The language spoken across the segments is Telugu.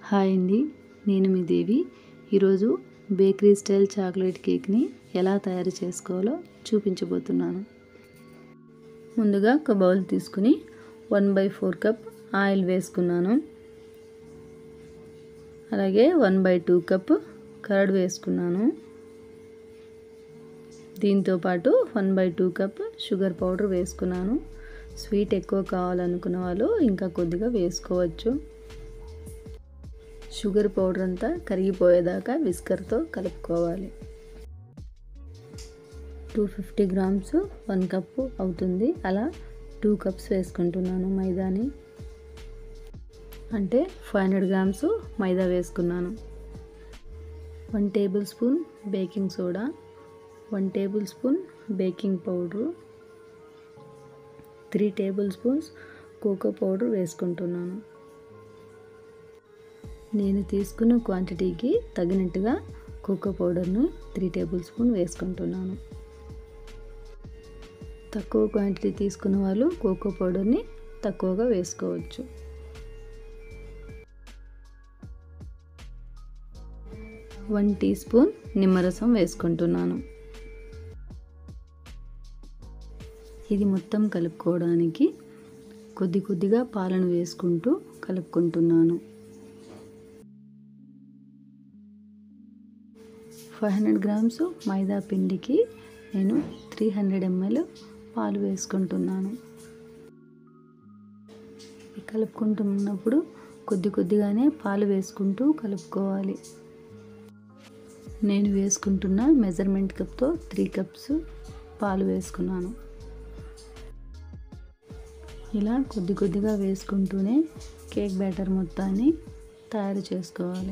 హాయ్ అండి నేను మీ దేవి ఈరోజు బేకరీ స్టైల్ చాక్లెట్ కేక్ని ఎలా తయారు చేసుకోవాలో చూపించబోతున్నాను ముందుగా ఒక బౌల్ తీసుకుని one by four cup oil వేసుకున్నాను అలాగే one by two cup curd వేసుకున్నాను దీంతోపాటు one by two cup sugar powder వేసుకున్నాను స్వీట్ ఎక్కువ కావాలనుకున్న వాళ్ళు ఇంకా కొద్దిగా వేసుకోవచ్చు షుగర్ పౌడర్ అంతా కరిగిపోయేదాకా విస్కర్తో కలుపుకోవాలి two fifty grams one cup అవుతుంది అలా టూ కప్స్ వేసుకుంటున్నాను మైదాని అంటే ఫైవ్ హండ్రెడ్ గ్రామ్స్ మైదా వేసుకున్నాను one tablespoon baking soda one tablespoon baking powder three tablespoons cocoa powder వేసుకుంటున్నాను నేను తీసుకున్న క్వాంటిటీకి తగినట్టుగా కోకో పౌడర్ను త్రీ టేబుల్ స్పూన్ వేసుకుంటున్నాను తక్కువ క్వాంటిటీ తీసుకున్న వాళ్ళు కోకో పౌడర్ని తక్కువగా వేసుకోవచ్చు వన్ టీ స్పూన్ నిమ్మరసం వేసుకుంటున్నాను ఇది మొత్తం కలుపుకోవడానికి కొద్ది కొద్దిగా పాలను వేసుకుంటూ కలుపుకుంటున్నాను ఫైవ్ హండ్రెడ్ గ్రామ్స్ మైదా పిండికి నేను త్రీ హండ్రెడ్ ఎంఎల్ పాలు వేసుకుంటున్నాను కలుపుకుంటున్నప్పుడు కొద్ది కొద్దిగానే పాలు వేసుకుంటూ కలుపుకోవాలి నేను వేసుకుంటున్న మెజర్మెంట్ కప్తో త్రీ కప్స్ పాలు వేసుకున్నాను ఇలా కొద్ది కొద్దిగా వేసుకుంటూనే కేక్ బ్యాటర్ మొత్తాన్ని తయారు చేసుకోవాలి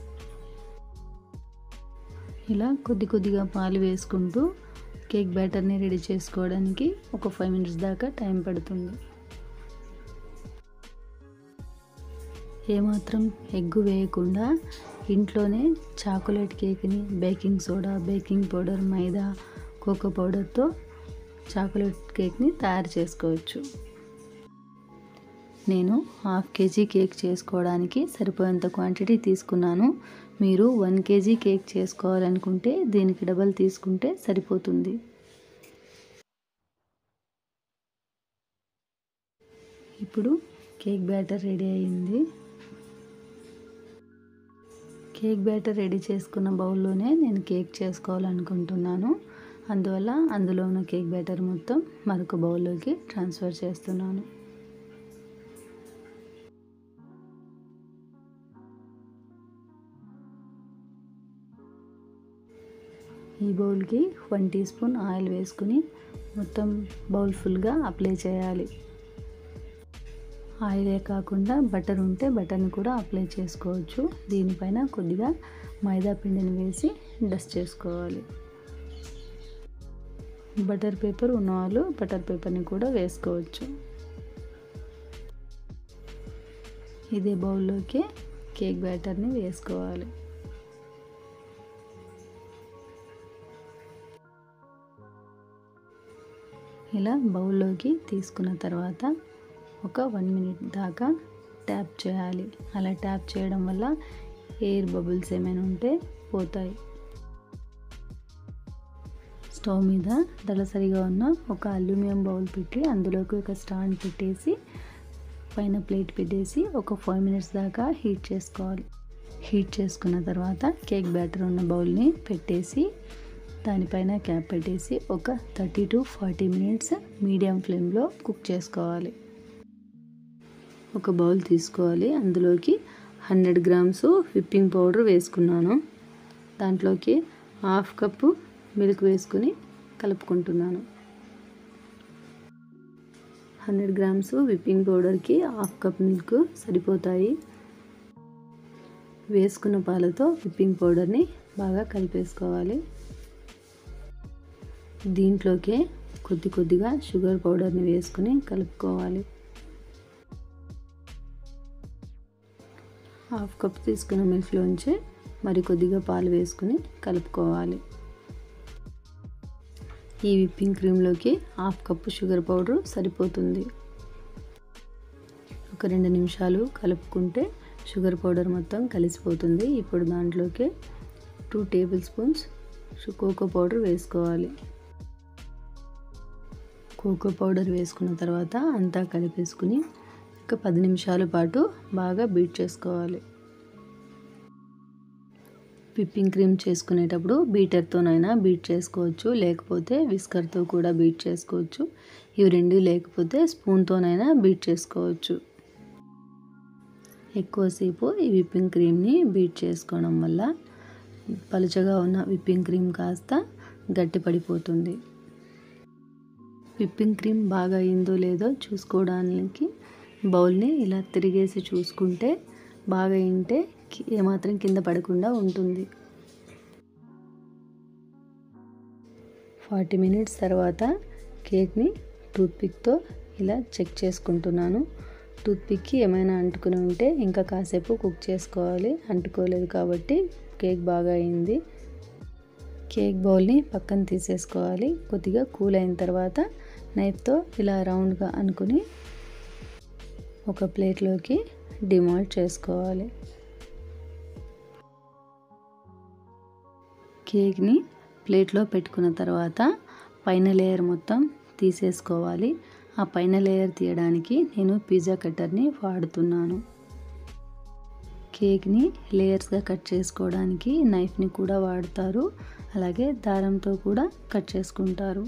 ఇలా కొద్ది కొద్దిగా పాలు వేసుకుంటూ కేక్ బ్యాటర్ని రెడీ చేసుకోవడానికి ఒక ఫైవ్ మినిట్స్ దాకా టైం పడుతుంది ఏమాత్రం ఎగ్గు వేయకుండా ఇంట్లోనే చాక్లెట్ కేక్ని baking soda baking powder maida cocoa పౌడర్తో చాక్లెట్ కేక్ని తయారు చేసుకోవచ్చు నేను హాఫ్ కేజీ కేక్ చేసుకోవడానికి సరిపోయేంత క్వాంటిటీ తీసుకున్నాను మీరు వన్ కేజీ కేక్ చేసుకోవాలనుకుంటే దీనికి డబల్ తీసుకుంటే సరిపోతుంది ఇప్పుడు కేక్ బ్యాటర్ రెడీ అయింది కేక్ బ్యాటర్ రెడీ చేసుకున్న బౌల్లోనే నేను కేక్ చేసుకోవాలనుకుంటున్నాను అందువల్ల అందులో ఉన్న కేక్ బ్యాటర్ మొత్తం మరొక బౌల్లోకి ట్రాన్స్ఫర్ చేస్తున్నాను ఈ బౌల్కి వన్ టీ స్పూన్ ఆయిల్ వేసుకుని మొత్తం బౌల్ ఫుల్గా అప్లై చేయాలి ఆయిలే కాకుండా బటర్ ఉంటే బటర్ని కూడా అప్లై చేసుకోవచ్చు దీనిపైన కొద్దిగా మైదా పిండిని వేసి డస్ట్ చేసుకోవాలి బటర్ పేపర్ ఉన్నవాళ్ళు బటర్ పేపర్ని కూడా వేసుకోవచ్చు ఇదే బౌల్లోకి కేక్ బ్యాటర్ని వేసుకోవాలి ఇలా బౌల్లోకి తీసుకున్న తర్వాత ఒక వన్ మినిట్ దాకా ట్యాప్ చేయాలి అలా ట్యాప్ చేయడం వల్ల ఎయిర్ బబుల్స్ ఏమైనా ఉంటే పోతాయి స్టవ్ మీద దళసరిగా ఉన్న ఒక అల్యూమినియం బౌల్ పెట్టి అందులోకి ఒక స్టాండ్ పెట్టేసి పైన ప్లేట్ పెట్టేసి ఒక ఫైవ్ మినిట్స్ దాకా హీట్ చేసుకోవాలి హీట్ చేసుకున్న తర్వాత కేక్ బ్యాటర్ ఉన్న బౌల్ని పెట్టేసి దానిపైన క్యాప్ పెట్టేసి ఒక thirty to forty minutes medium ఫ్లేమ్లో కుక్ చేసుకోవాలి ఒక బౌల్ తీసుకోవాలి అందులోకి హండ్రెడ్ గ్రామ్స్ విప్పింగ్ పౌడర్ వేసుకున్నాను దాంట్లోకి హాఫ్ కప్పు మిల్క్ వేసుకుని కలుపుకుంటున్నాను హండ్రెడ్ గ్రామ్స్ విప్పింగ్ పౌడర్కి హాఫ్ కప్ మిల్క్ సరిపోతాయి వేసుకున్న పాలతో విప్పింగ్ పౌడర్ని బాగా కలిపేసుకోవాలి దీంట్లోకే కొద్ది కొద్దిగా షుగర్ పౌడర్ని వేసుకుని కలుపుకోవాలి హాఫ్ కప్ తీసుకున్న మిల్క్లోంచి మరి కొద్దిగా పాలు వేసుకుని కలుపుకోవాలి ఈ విప్పింగ్ క్రీమ్లోకి హాఫ్ కప్పు షుగర్ పౌడర్ సరిపోతుంది ఒక రెండు నిమిషాలు కలుపుకుంటే షుగర్ పౌడర్ మొత్తం కలిసిపోతుంది ఇప్పుడు దాంట్లోకి two tablespoons cocoa powder వేసుకోవాలి కోకో పౌడర్ వేసుకున్న తర్వాత అంతా కలిపేసుకుని ఒక పది నిమిషాల పాటు బాగా బీట్ చేసుకోవాలి విప్పింగ్ క్రీమ్ చేసుకునేటప్పుడు బీటర్తోనైనా బీట్ చేసుకోవచ్చు లేకపోతే విస్కర్తో కూడా బీట్ చేసుకోవచ్చు ఇవి రెండు లేకపోతే స్పూన్తోనైనా బీట్ చేసుకోవచ్చు ఎక్కువసేపు ఈ విప్పింగ్ క్రీమ్ని బీట్ చేసుకోవడం వల్ల పలుచగా ఉన్న విప్పింగ్ క్రీమ్ కాస్త గట్టి పడిపోతుంది విప్పింగ్ క్రీమ్ బాగా అయిందో లేదో చూసుకోవడానికి బౌల్ని ఇలా తిరిగేసి చూసుకుంటే బాగా అయింటే ఏమాత్రం కింద పడకుండా ఉంటుంది ఫార్టీ మినిట్స్ తర్వాత కేక్ని టూత్పిక్తో ఇలా చెక్ చేసుకుంటున్నాను టూత్పిక్కి ఏమైనా అంటుకుని ఉంటే ఇంకా కాసేపు కుక్ చేసుకోవాలి అంటుకోలేదు కాబట్టి కేక్ బాగా అయింది కేక్ బౌల్ని పక్కన తీసేసుకోవాలి కొద్దిగా కూల్ అయిన తర్వాత నైఫ్తో ఇలా రౌండ్గా అనుకుని ఒక ప్లేట్లోకి డిమాల్ట్ చేసుకోవాలి కేక్ని ప్లేట్లో పెట్టుకున్న తర్వాత పైన లేయర్ మొత్తం తీసేసుకోవాలి ఆ పైన లేయర్ తీయడానికి నేను పిజ్జా కట్టర్ని వాడుతున్నాను కేక్ని లేయర్స్గా కట్ చేసుకోవడానికి నైఫ్ని కూడా వాడతారు అలాగే దారంతో కూడా కట్ చేసుకుంటారు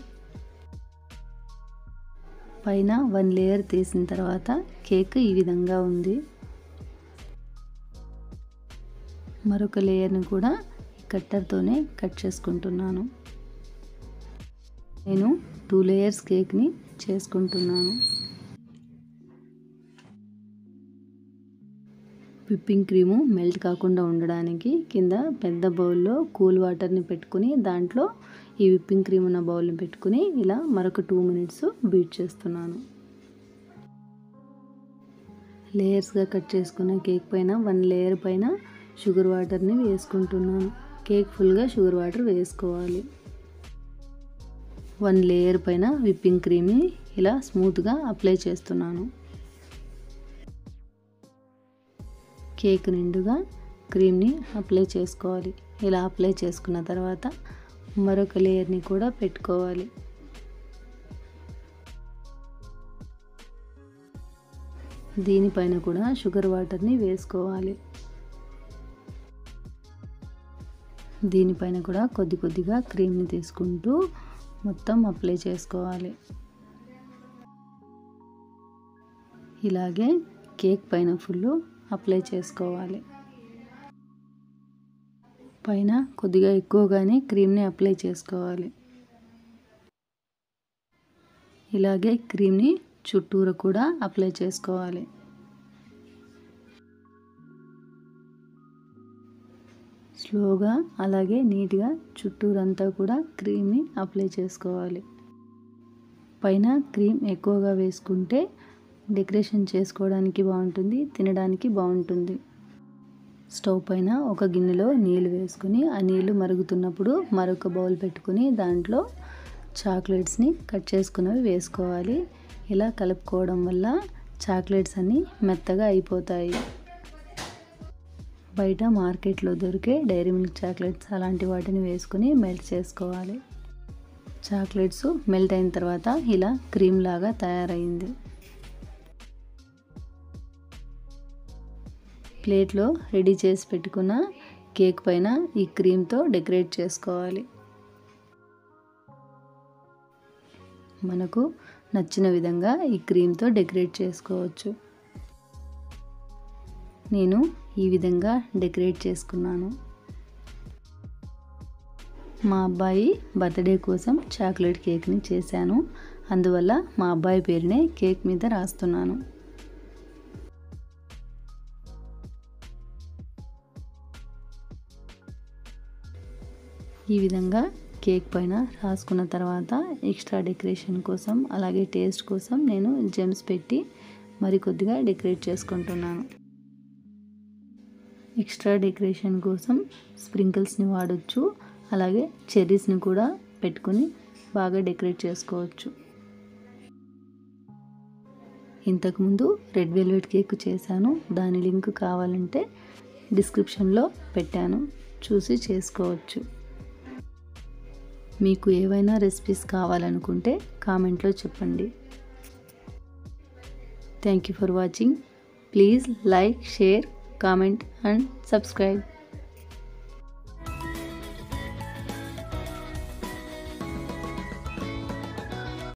పైన వన్ లేయర్ తీసిన తర్వాత కేక్ ఈ విధంగా ఉంది మరొక లేయర్ని కూడా కట్టర్తోనే కట్ చేసుకుంటున్నాను నేను టూ లేయర్స్ కేక్ని చేసుకుంటున్నాను విప్పింగ్ క్రీము మెల్ట్ కాకుండా ఉండడానికి కింద పెద్ద బౌల్లో కూల్ వాటర్ని పెట్టుకుని దాంట్లో ఈ విప్పింగ్ క్రీమ్ ఉన్న బౌల్ని పెట్టుకుని ఇలా మరొక టూ మినిట్స్ బీట్ చేస్తున్నాను లేయర్స్గా కట్ చేసుకున్న కేక్ పైన వన్ లేయర్ పైన షుగర్ వాటర్ని వేసుకుంటున్నాను కేక్ ఫుల్గా షుగర్ వాటర్ వేసుకోవాలి వన్ లేయర్ పైన విప్పింగ్ క్రీమ్ని ఇలా స్మూత్గా అప్లై చేస్తున్నాను కేక్ నిండుగా క్రీమ్ని అప్లై చేసుకోవాలి ఇలా అప్లై చేసుకున్న తర్వాత మరొక లేయర్ని కూడా పెట్టుకోవాలి దీనిపైన కూడా షుగర్ వాటర్ని వేసుకోవాలి దీనిపైన కూడా కొద్ది కొద్దిగా క్రీమ్ని తీసుకుంటూ మొత్తం అప్లై చేసుకోవాలి ఇలాగే కేక్ పైన ఫుల్ అప్లై చేసుకోవాలి పైన కొద్దిగా ఎక్కువగానే క్రీమ్ని అప్లై చేసుకోవాలి ఇలాగే క్రీమ్ని చుట్టూరు కూడా అప్లై చేసుకోవాలి స్లోగా అలాగే నీట్గా చుట్టూరంతా కూడా క్రీమ్ని అప్లై చేసుకోవాలి పైన క్రీమ్ ఎక్కువగా వేసుకుంటే డెకరేషన్ చేసుకోవడానికి బాగుంటుంది తినడానికి బాగుంటుంది స్టవ్ పైన ఒక గిన్నెలో నీళ్ళు వేసుకుని ఆ నీళ్ళు మరుగుతున్నప్పుడు మరొక బౌల్ పెట్టుకుని దాంట్లో చాక్లెట్స్ని కట్ చేసుకున్నవి వేసుకోవాలి ఇలా కలుపుకోవడం వల్ల చాక్లెట్స్ అన్నీ మెత్తగా అయిపోతాయి బయట మార్కెట్లో దొరికే డైరీ మిల్క్ చాక్లెట్స్ అలాంటి వాటిని వేసుకుని మెల్ట్ చేసుకోవాలి చాక్లెట్స్ మెల్ట్ అయిన తర్వాత ఇలా క్రీమ్ లాగా తయారైంది ప్లేట్లో రెడీ చేసి పెట్టుకున్న కేక్ పైన ఈ క్రీమ్తో డెకరేట్ చేసుకోవాలి మనకు నచ్చిన విధంగా ఈ క్రీమ్తో డెకరేట్ చేసుకోవచ్చు నేను ఈ విధంగా డెకరేట్ చేసుకున్నాను మా అబ్బాయి బర్త్డే కోసం చాక్లెట్ కేక్ని చేశాను అందువల్ల మా అబ్బాయి పేరునే కేక్ మీద రాస్తున్నాను ఈ విధంగా కేక్ పైన రాసుకున్న తర్వాత ఎక్స్ట్రా డెకరేషన్ కోసం అలాగే టేస్ట్ కోసం నేను జెమ్స్ పెట్టి మరి కొద్దిగా డెకరేట్ చేసుకుంటున్నాను ఎక్స్ట్రా డెకరేషన్ కోసం స్ప్రింకిల్స్ని వాడచ్చు అలాగే చెర్రీస్ని కూడా పెట్టుకొని బాగా డెకరేట్ చేసుకోవచ్చు ఇంతకుముందు రెడ్ వెల్వెట్ కేక్ చేశాను దాని లింక్ కావాలంటే డిస్క్రిప్షన్లో పెట్టాను చూసి చేసుకోవచ్చు మీకు ఏవైనా రెసిపీస్ కావాలనుకుంటే కామెంట్లో చెప్పండి thank you for watching please like share comment and subscribe